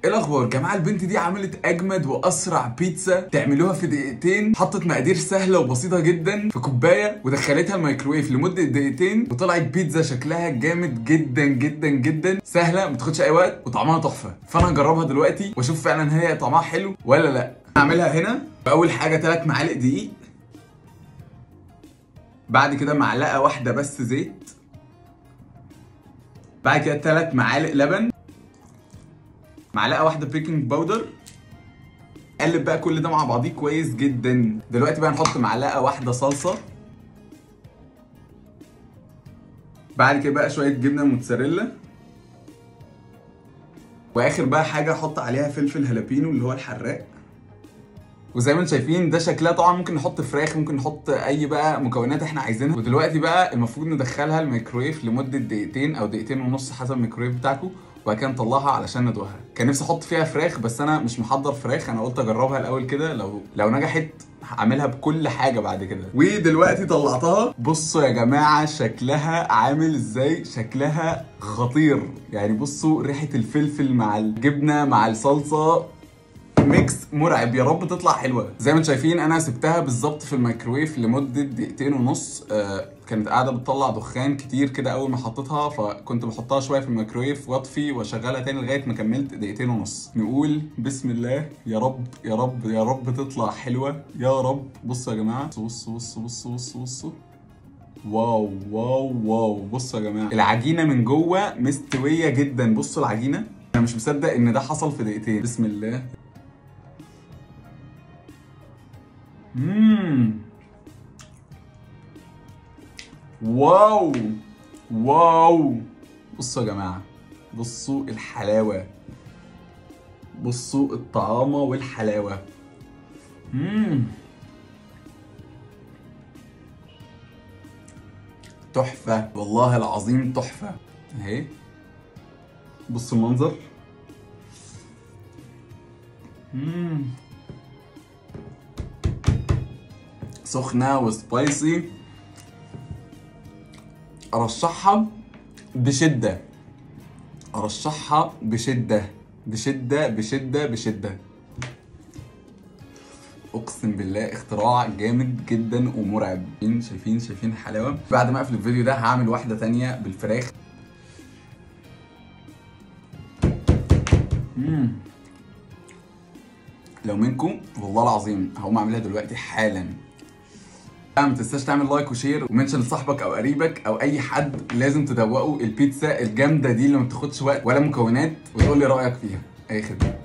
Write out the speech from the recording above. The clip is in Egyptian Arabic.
ايه الاخبار جماعه البنت دي عملت اجمد واسرع بيتزا تعملوها في دقيقتين حطت مقادير سهله وبسيطه جدا في كوبايه ودخلتها الميكرويف لمده دقيقتين وطلعت بيتزا شكلها جامد جدا جدا جدا سهله ما تاخدش اي وقت وطعمها تحفه فانا هجربها دلوقتي واشوف فعلا هي طعمها حلو ولا لا هعملها هنا اول حاجه 3 معالق دقيق بعد كده معلقه واحده بس زيت بعد كده 3 معالق لبن معلقه واحده بيكنج باودر قلب بقى كل ده مع بعضيه كويس جدا دلوقتي بقى نحط معلقه واحده صلصه بعد كده بقى شويه جبنه موتزاريلا واخر بقى حاجه احط عليها فلفل هالابينو اللي هو الحراق وزي ما انتم شايفين ده شكلها طبعا ممكن نحط فراخ ممكن نحط اي بقى مكونات احنا عايزينها ودلوقتي بقى المفروض ندخلها الميكرويف لمده دقيقتين او دقيقتين ونص حسب الميكرويف بتاعكم وبعد كده نطلعها علشان ندوقها كان نفسي احط فيها فراخ بس انا مش محضر فراخ انا قلت اجربها الاول كده لو لو نجحت هعملها بكل حاجه بعد كده ودلوقتي طلعتها بصوا يا جماعه شكلها عامل ازاي شكلها خطير يعني بصوا ريحه الفلفل مع الجبنه مع الصلصه ميكس مرعب يا رب تطلع حلوه زي ما انتم شايفين انا سبتها بالظبط في الميكرويف لمده دقيقتين ونص آه كانت قاعده بتطلع دخان كتير كده اول ما حطيتها فكنت بحطها شويه في الميكرويف واطفي واشغلها تاني لغايه ما كملت دقيقتين ونص نقول بسم الله يا رب يا رب يا رب تطلع حلوه يا رب بصوا يا جماعه بصوا بصوا بصوا بصوا بصوا بصوا واو واو واو بصوا يا جماعه العجينه من جوه مستويه جدا بصوا العجينه انا مش مصدق ان ده حصل في دقيقتين بسم الله مم. واو واو بصوا يا جماعة بصوا الحلاوة بصوا الطعامة والحلاوة مم. تحفة والله العظيم تحفة اهي بصوا المنظر مم. سخنة وسبايسي ارشحها بشدة ارشحها بشدة بشدة بشدة بشدة اقسم بالله اختراع جامد جدا ومرعب شايفين شايفين الحلاوه بعد ما اقفل الفيديو ده هعمل واحده تانية بالفراخ مم. لو منكم والله العظيم هقوم اعملها دلوقتي حالا ما تنساش تعمل لايك وشير ومنشن لصاحبك او قريبك او اي حد لازم تدوقوا البيتزا الجامده دي اللي ما بتاخدش وقت ولا مكونات وتقول لي رايك فيها اي خدمه